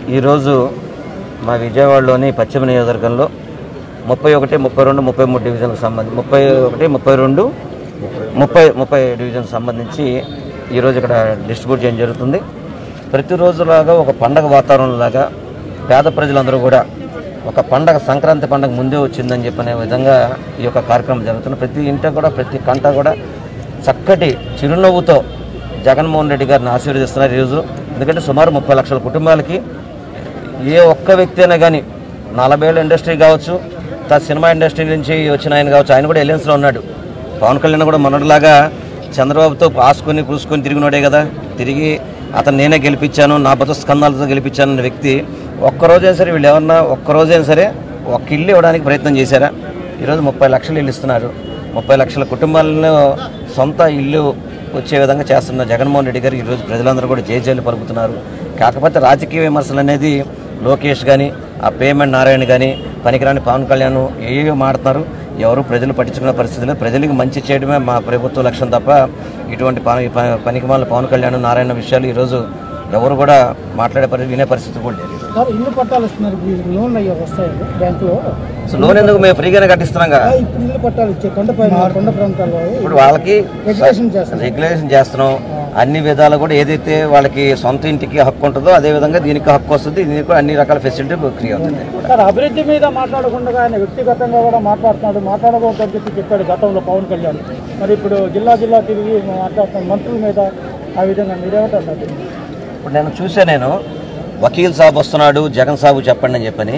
ఈరోజు మా విజయవాడలోని పశ్చిమ నియోజకవర్గంలో ముప్పై ఒకటి ముప్పై రెండు ముప్పై మూడు డివిజన్లకు సంబంధించి ముప్పై ఒకటి ముప్పై రెండు ముప్పై ముప్పై డివిజన్కి సంబంధించి ఈరోజు ఇక్కడ డిస్ట్రిబ్యూట్ చేయడం జరుగుతుంది ప్రతిరోజులాగా ఒక పండగ వాతావరణంలాగా పేద ప్రజలందరూ కూడా ఒక పండగ సంక్రాంతి పండగ ముందే వచ్చిందని చెప్పనే విధంగా ఈ యొక్క కార్యక్రమం జరుగుతుంది ప్రతి ఇంట కూడా ప్రతి కంట కూడా చక్కటి చిరునవ్వుతో జగన్మోహన్ రెడ్డి గారిని ఆశీర్వదిస్తున్నారు ఈరోజు ఎందుకంటే సుమారు ముప్పై లక్షల కుటుంబాలకి ఏ ఒక్క వ్యక్తి అయినా కానీ నలభై ఏళ్ళ ఇండస్ట్రీ కావచ్చు తా సినిమా ఇండస్ట్రీ నుంచి వచ్చిన ఆయన కావచ్చు ఆయన కూడా ఎలియన్స్లో ఉన్నాడు పవన్ కళ్యాణ్ కూడా మొన్నటిలాగా చంద్రబాబుతో ఆసుకొని పూసుకొని తిరిగినాడే కదా తిరిగి అతను నేనే గెలిపించాను నా బతు స్కందాలతో గెలిపించాను అనే వ్యక్తి ఒక్కరోజైనా సరే వీళ్ళు ఎవరన్నా ఒక్కరోజైనా సరే ఒక్క ఇల్లు ఇవ్వడానికి ప్రయత్నం చేశారా ఈరోజు ముప్పై లక్షలు ఇల్లు ఇస్తున్నారు ముప్పై లక్షల కుటుంబాలను సొంత ఇల్లు వచ్చే విధంగా చేస్తున్న జగన్మోహన్ రెడ్డి గారు ఈరోజు ప్రజలందరూ కూడా జయజయలు పలుకుతున్నారు కాకపోతే రాజకీయ విమర్శలు అనేది లోకేష్ కానీ ఆ పేమెంట్ నారాయణ కానీ పనికిరాని పవన్ కళ్యాణ్ ఏవో మాడుతున్నారు ఎవరు ప్రజలు పట్టించుకునే పరిస్థితి లేదు ప్రజలకు మంచి చేయడమే మా ప్రభుత్వ లక్ష్యం తప్ప ఇటువంటి పని పనికి మాల పవన్ కళ్యాణ్ నారాయణ విషయాలు ఈరోజు ఎవరు కూడా మాట్లాడే పరిస్థితి వినే పరిస్థితి కూడా లేదు సార్ ఇల్లు పట్టాలు ఇస్తున్నారు ఇప్పుడు ఈ లోన్లు అయ్యా వస్తాయి బ్యాంకులో సో లోన్ ఎందుకు మేము ఫ్రీగానే కట్టిస్తున్నాం కదా ఆ, ఇప్పుడు ఇల్లు పట్టాలు ఇచ్చే కొండపైన కొండ ప్రాంతాల్లో ఇప్పుడు వాళ్ళకి రెగ్యులేషన్ చేస్తారు రెగ్యులేషన్ చేస్తున్నాం అన్ని విధాలు కూడా ఏదైతే వాళ్ళకి సొంత ఇంటికి హక్కు ఉంటుందో అదే విధంగా దీనికి హక్కు వస్తుంది దీనికి కూడా అన్ని రకాల ఫెసిలిటీ క్రియ అవుతుంది సార్ అభివృద్ధి మీద మాట్లాడకుండా ఆయన వ్యక్తిగతంగా కూడా మాట్లాడుతున్నాడు మాట్లాడకూడదని చెప్పి చెప్పాడు గతంలో పవన్ కళ్యాణ్ మరి ఇప్పుడు జిల్లా జిల్లా తిరిగి మాట్లాడుతున్న మంత్రుల మీద ఆ విధంగా మీరేమంటారు సార్ దీన్ని? ఇప్పుడు నేను చూసా నేను వకీల్ సాబ్ వస్తున్నాడు జగన్ సాబు చెప్పండి అని చెప్పని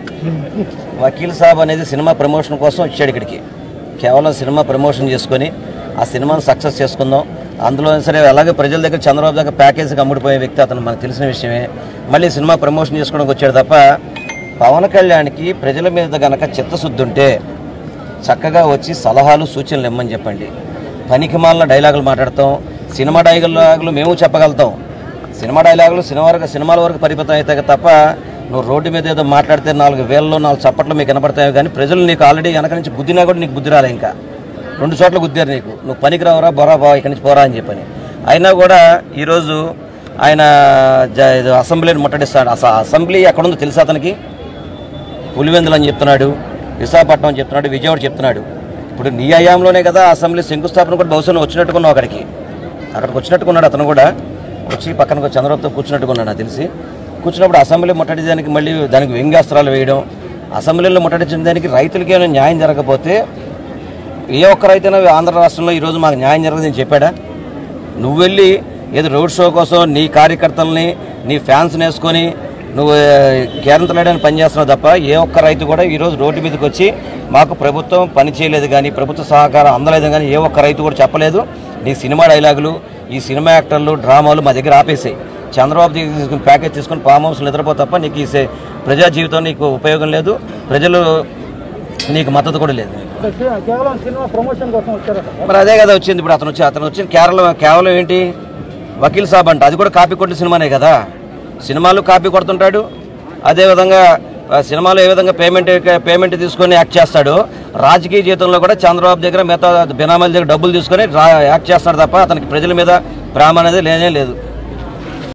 వకీల్ సాబ్ అనేది సినిమా ప్రమోషన్ కోసం వచ్చాడు ఇక్కడికి కేవలం సినిమా ప్రమోషన్ చేసుకొని ఆ సినిమాను సక్సెస్ చేసుకుందాం అందులో సరే అలాగే ప్రజల దగ్గర చంద్రబాబు దగ్గర ప్యాకేజీకి అమ్ముడిపోయే వ్యక్తి అతను మనకు తెలిసిన విషయమే మళ్ళీ సినిమా ప్రమోషన్ చేసుకోవడానికి వచ్చాడు తప్ప పవన్ కళ్యాణ్కి ప్రజల మీద గనక చిత్తశుద్ధి ఉంటే చక్కగా వచ్చి సలహాలు సూచనలు ఇమ్మని చెప్పండి పనికి మాలిన డైలాగులు మాట్లాడతాం సినిమా డైలాగులు మేము చెప్పగలుగుతాం సినిమా డైలాగులు సినిమా వరకు సినిమాల వరకు పరిమితం అవుతాయి తప్ప నువ్వు రోడ్డు మీద ఏదో మాట్లాడితే నాలుగు వేలలో నాలుగు చప్పట్లు మీకు వినపడతాయి కానీ ప్రజలు నీకు ఆల్రెడీ వెనక నుంచి గుద్దినా కూడా నీకు బుద్ధి రాలే ఇంకా రెండు చోట్ల గుద్దారు నీకు నువ్వు పనికి రావరా బొరా బావ ఇక్కడి నుంచి పోరా అని చెప్పని అయినా కూడా ఈరోజు ఆయన జ- ఇది అసెంబ్లీని ముట్టడిస్తాడు అసలు అసెంబ్లీ ఎక్కడుందో తెలుసా అతనికి పులివెందులు అని చెప్తున్నాడు విశాఖపట్నం అని చెప్తున్నాడు విజయవాడ చెప్తున్నాడు ఇప్పుడు నీ అయాంలోనే కదా అసెంబ్లీ శంకుస్థాపన కూడా బహుశా నువ్వు వచ్చినట్టుకున్నావు అక్కడికి అక్కడికి వచ్చినట్టుకున్నాడు అతను కూడా వచ్చి పక్కన చంద్రబాబుతో కూర్చున్నట్టుకున్నాడు నాకు తెలిసి కూర్చున్నప్పుడు అసెంబ్లీ ముట్టడి దానికి మళ్ళీ దానికి వ్యంగ్యాస్త్రాలు వేయడం అసెంబ్లీలో ముట్టడించిన దానికి రైతులకి ఏమైనా న్యాయం జరగకపోతే ఏ ఒక్క రైతైనా ఆంధ్ర రాష్ట్రంలో ఈరోజు మాకు న్యాయం జరగదని చెప్పాడా నువ్వు వెళ్ళి ఏదో రోడ్ షో కోసం నీ కార్యకర్తల్ని నీ ఫ్యాన్స్ వేసుకొని నువ్వు కేరంతలేడని పనిచేస్తున్నావు తప్ప ఏ ఒక్క రైతు కూడా ఈరోజు రోడ్డు మీదకి వచ్చి మాకు ప్రభుత్వం పని చేయలేదు కానీ ప్రభుత్వ సహకారం అందలేదు కానీ ఏ ఒక్క రైతు కూడా చెప్పలేదు నీ సినిమా డైలాగులు ఈ సినిమా యాక్టర్లు డ్రామాలు మా దగ్గర ఆపేసాయి చంద్రబాబు దగ్గర తీసుకుని ప్యాకేజ్ తీసుకుని ఫామ్ హౌస్లో నిద్రపో తప్ప నీకు ఈ సే- ప్రజా జీవితం నీకు ఉపయోగం లేదు ప్రజలు నీకు మద్దతు కూడా లేదు కే- కేవలం సినిమా ప్రమోషన్ కోసం వచ్చారట మరి అదే కదా వచ్చింది ఇప్పుడు అతను వచ్చి అతను వచ్చి కేరళ కేవలం ఏంటి వకీల్ సాబ్ అంట అది కూడా కాపీ కొట్టిన సినిమానే కదా సినిమాలు కాపీ కొడుతుంటాడు అదేవిధంగా ఆ, సినిమాలో ఏ విధంగా పేమెంట్ పేమెంట్ తీసుకొని యాక్ట్ చేస్తాడు రాజకీయ జీవితంలో కూడా చంద్రబాబు దగ్గర మిగతా బినామాల దగ్గర డబ్బులు తీసుకొని రా- యాక్ట్ చేస్తాడు తప్ప అతనికి ప్రజల మీద ప్రేమ అనేది లేనే లేదు